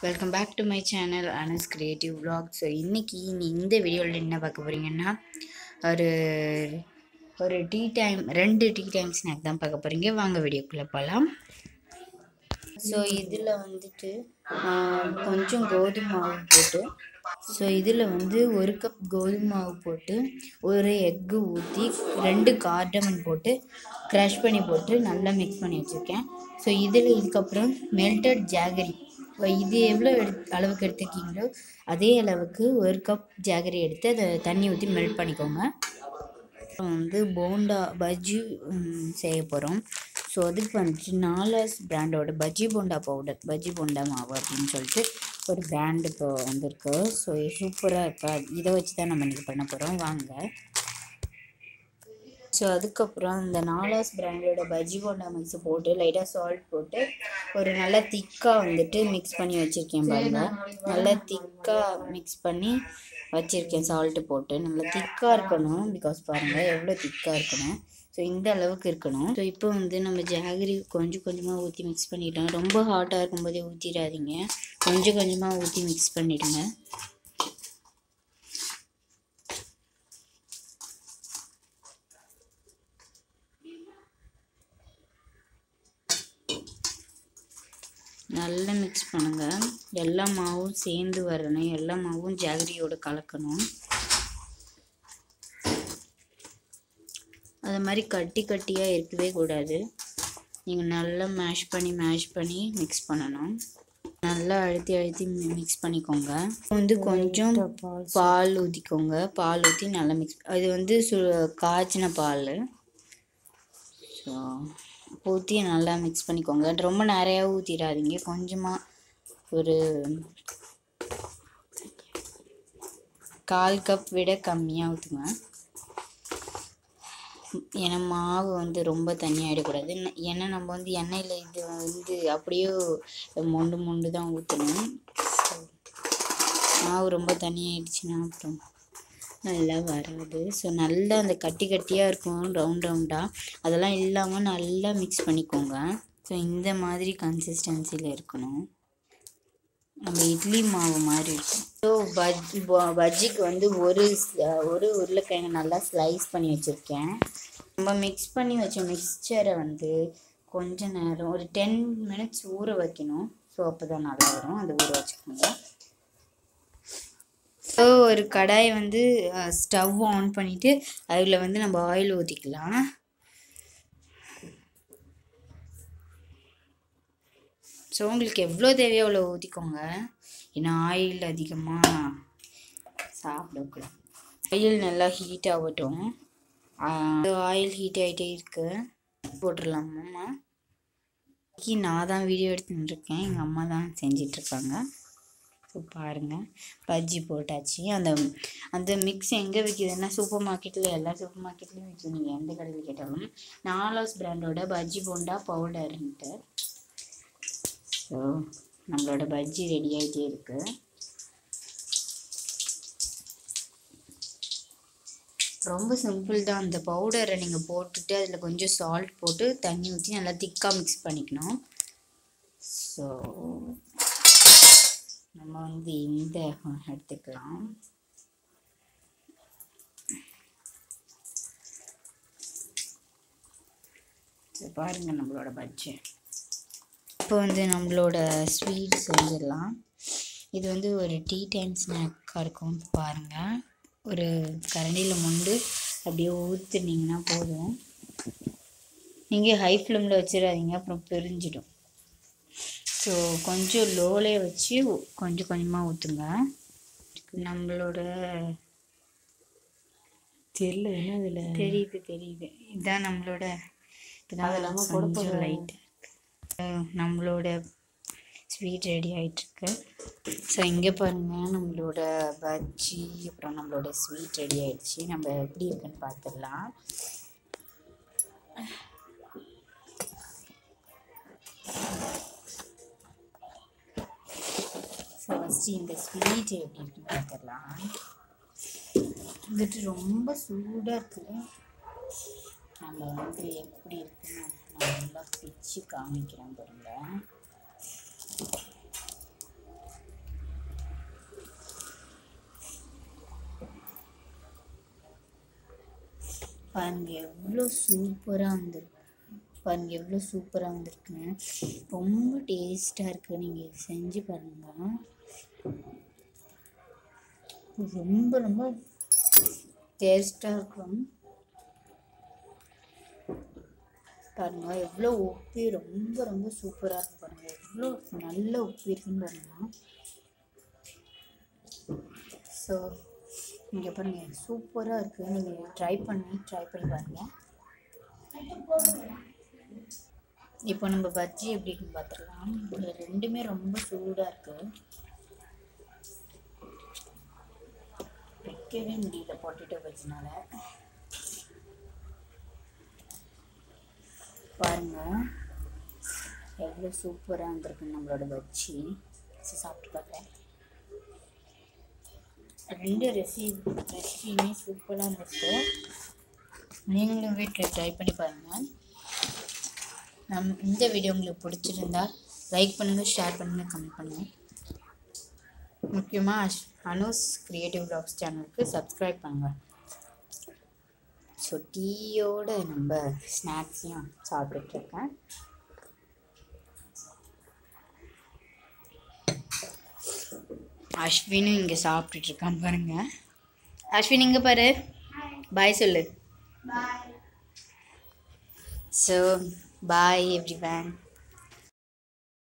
welcome back to my channel Anu's creative vlog so இன்றைக்கி நீ இந்த வீடியோவில் என்ன பார்க்க போகிறீங்கன்னா ஒரு ஒரு டீ டைம் ரெண்டு டீ டைம் ஸ்நாக் தான் பார்க்க போகிறீங்க வாங்க வீடியோக்குள்ளே போகலாம் ஸோ இதில் வந்துட்டு ஆஹ், கொஞ்சம் கோதுமை மாவு போட்டு ஸோ இதில் வந்து ஒரு கப் கோதுமை மாவு போட்டு ஒரு எக்கு ஊற்றி ரெண்டு கார்டமன் போட்டு க்ரஷ் பண்ணி போட்டு நல்லா மிக்ஸ் பண்ணி வச்சுருக்கேன் ஸோ இதில் இதுக்கப்புறம் மெல்டட் ஜாகரி இது எவ்வளோ எடு அளவுக்கு எடுத்துருக்கீங்களோ அதே அளவுக்கு ஒரு கப் ஜாகரி எடுத்து அதை தண்ணி ஊற்றி மெல்ட் பண்ணிக்கோங்க அப்புறம் வந்து போண்டா பஜ்ஜி ம், செய்ய போகிறோம் ஸோ அதுக்கு வந்துட்டு நாலாஸ் பிராண்டோட பஜ்ஜி போண்டா பவுடர் பஜ்ஜி போண்டா மாவு அப்படின்னு சொல்லிட்டு ஒரு பிராண்டு இப்போ வந்திருக்கு ஸோ சூப்பராக இருக்கா இதை வச்சு தான் நம்ம இன்றைக்கி பண்ண போகிறோம் வாங்க ஸோ அதுக்கப்புறம் இந்த நாலாஸ் பிராண்டோட பஜ்ஜி போண்டா மிக்ஸ் போட்டு லைட்டாக சால்ட் போட்டு ஒரு நல்லா திக்காக வந்துட்டு மிக்ஸ் பண்ணி வச்சுருக்கேன் பாருங்க நல்லா திக்காக மிக்ஸ் பண்ணி வச்சுருக்கேன் சால்ட்டு போட்டு நல்லா திக்காக இருக்கணும் பிகாஸ் பாருங்கள் எவ்வளோ திக்காக இருக்கணும் ஸோ இந்த அளவுக்கு இருக்கணும் ஸோ இப்போ வந்து நம்ம ஜாகரி கொஞ்சம் கொஞ்சமாக ஊற்றி மிக்ஸ் பண்ணிட்டோம் ரொம்ப ஹாட்டாக இருக்கும்போதே ஊற்றிடாதீங்க கொஞ்சம் கொஞ்சமாக ஊற்றி மிக்ஸ் பண்ணிவிடுங்க நல்லா மிக்ஸ் பண்ணுங்க எல்லா மாவும் சேர்ந்து வரணும் எல்லா மாவும் ஜாகரியோட கலக்கணும் அது மாதிரி கட்டி கட்டியாக இருக்கவே கூடாது நீங்கள் நல்லா மேஷ் பண்ணி மேஷ் பண்ணி மிக்ஸ் பண்ணணும் நல்லா அழுத்தி அழுத்தி மிக்ஸ் பண்ணிக்கோங்க வந்து கொஞ்சம் பால் ஊற்றிக்கோங்க பால் ஊற்றி நல்லா மிக்ஸ் அது வந்து சு காய்ச்சின பால் ஸோ ஊற்றி நல்லா மிக்ஸ் பண்ணிக்கோங்க ரொம்ப நிறையா ஊற்றிடாதீங்க கொஞ்சமாக ஒரு கால் கப் விட கம்மியாக ஊற்றுங்க ஏன்னா மாவு வந்து ரொம்ப தண்ணியாகிடக்கூடாது ந- ஏன்னா நம்ம வந்து எண்ணெயில் இது வந்து அப்படியே மொண்டு மொண்டு தான் ஊற்றணும் மாவு ரொம்ப தண்ணியாயிடுச்சுன்னா அப்புறம் நல்லா வராது ஸோ நல்லா அந்த கட்டி கட்டியாக இருக்கும் ரவுண்ட் ரவுண்டாக அதெல்லாம் இல்லாமல் நல்லா மிக்ஸ் பண்ணிக்கோங்க ஸோ இந்த மாதிரி கன்சிஸ்டன்சியில் இருக்கணும் நம்ம இட்லி மாவு மாதிரி இருக்கும் ஸோ பஜ் ப- பஜ்ஜிக்கு வந்து ஒரு ஸ்- ஒரு உருளைக்கிழங்கு நல்லா ஸ்லைஸ் பண்ணி வச்சுருக்கேன் நம்ம மிக்ஸ் பண்ணி வச்ச மிக்சரை வந்து கொஞ்ச நேரம் ஒரு டென் மினிட்ஸ் ஊற வைக்கணும் ஸோ அப்போ தான் நல்லா வரும் அதை ஊற வச்சுக்கோங்க ஸோ ஒரு கடாயை வந்து ஸ்டவ் ஆன் பண்ணிவிட்டு அதில் வந்து நம்ம ஆயில் ஊற்றிக்கலாம் ஸோ உங்களுக்கு எவ்வளோ தேவையோ அவ்வளோ ஊற்றிக்கோங்க ஏன்னா ஆயில் அதிகமாக சாப்பிடக்கூடாது ஆயில் நல்லா ஹீட் ஆகட்டும் ஆயில் ஹீட் ஆகிட்டே இருக்கு போட்டுடலாமா இன்னைக்கு நான் தான் வீடியோ எடுத்துட்டுருக்கேன் எங்கள் அம்மா தான் செஞ்சிட்ருக்காங்க ஸோ பாருங்கள் பஜ்ஜி போட்டாச்சு அந்த அந்த மிக்ஸ் எங்கே விற்கிதுன்னா சூப்பர் மார்க்கெட்டில் எல்லா சூப்பர் மார்க்கெட்லேயும் விற்கிது நீங்கள் எந்த கடையில் கேட்டாலும் நாலாஸ் பிராண்டோட பஜ்ஜி போண்டா பவுடர்ன்ட்டு ஸோ நம்மளோட பஜ்ஜி ரெடி ஆகிட்டே இருக்கு ரொம்ப சிம்பிள் தான் அந்த பவுடரை நீங்கள் போட்டுட்டு அதில் கொஞ்சம் சால்ட் போட்டு தண்ணி ஊற்றி நல்லா திக்காக மிக்ஸ் பண்ணிக்கணும் ஸோ நம்ம வந்து இந்த எடுத்துக்கலாம் ஸோ பாருங்கள் நம்மளோட பஜ்ஜி இப்போ வந்து நம்மளோட ஸ்வீட் செஞ்சிடலாம் இது வந்து ஒரு டீ டைம் ஸ்நாக்காக இருக்கும் பாருங்கள் ஒரு கரண்டியில் மொண்டு அப்படியே ஊற்றுனீங்கன்னா போதும் நீங்கள் ஹை ஃப்ளேமில் வச்சிடாதீங்க அப்புறம் பிரிஞ்சிடும் ஸோ கொஞ்சம் லோலே வச்சு கொஞ்சம் கொஞ்சமாக ஊற்றுங்க நம்மளோட தெரியல என்ன இதுல தெரியுது தெரியுது இதுதான் நம்மளோட அது இல்லாம போட போற- லைட் நம்மளோட ஸ்வீட் ரெடி ஆயிட்டிருக்கு ஸோ இங்கே பாருங்க நம்மளோட பஜ்ஜி அப்புறம் நம்மளோட ஸ்வீட் ரெடி ஆயிடுச்சு நம்ம எப்படி இருக்குன்னு பார்த்துடலாம் ஸோ ஃபஸ்ட்டு இந்த ஸ்வீட் எப்படி இருக்குன்னு பார்த்துடலாம் வந்துட்டு ரொம்ப சூடாக இருக்குது நம்ம வந்து எப்படி இருக்குன்னு நான் நல்லா பிச்சு காமிக்கிறேன் பாருங்க பாருங்க எவ்வளோ சூப்பராக வந்திருக்கு பாருங்க எவ்வளோ சூப்பராக வந்திருக்குன்னு ரொம்ப டேஸ்ட்டாக இருக்குது நீங்கள் இது செஞ்சு பாருங்க ரொம்ப ரொம்ப டேஸ்ட்டாக இருக்கும் பாருங்க எவ்வளோ உப்பி ரொம்ப ரொம்ப சூப்பராக இருக்கு பாருங்க எவ்வளோ நல்ல உப்பி இருக்குன்னு பாருங்க ஸோ இங்கே பாருங்க சூப்பராக இருக்குது நீங்கள் ட்ரை பண்ணி ட்ரை பண்ணி பாருங்கள் இப்போ நம்ம பஜ்ஜி எப்படி இருக்குன்னு பார்த்துக்கலாம் இது ரெண்டுமே ரொம்ப சூடாக இருக்குது வைக்கவே முடியல பொட்டேட்டோ பஜ்ஜினால பாருங்க எவ்வளோ சூப்பராக இருந்திருக்கு நம்மளோட பஜ்ஜி சரி, சாப்பிட்டு பார்க்குறேன் ரெண்டு ரெசி ரெசிபியுமே சூப்பராக இருந்துச்சு நீங்களும் வீட்டில் ட்ரை பண்ணி பாருங்கள் நம் இந்த வீடியோ உங்களுக்கு பிடிச்சிருந்தா லைக் பண்ணுங்கள் ஷேர் பண்ணுங்கள் கமெண்ட் பண்ணுங்கள் முக்கியமாக அஷ் அனுஸ் கிரியேட்டிவ் வ்ளாக்ஸ் சேனலுக்கு சப்ஸ்கிரைப் பண்ணுங்கள் ஸோ டீயோட நம்ம ஸ்நாக்ஸையும் சாப்பிட்டுட்ருக்கேன் அஸ்வினும் இங்கே சாப்பிட்டுட்டு இருக்கான் பாருங்க அஸ்வின் இங்கே பாரு பாய் சொல்லு ஸோ பாய் எவ்ரி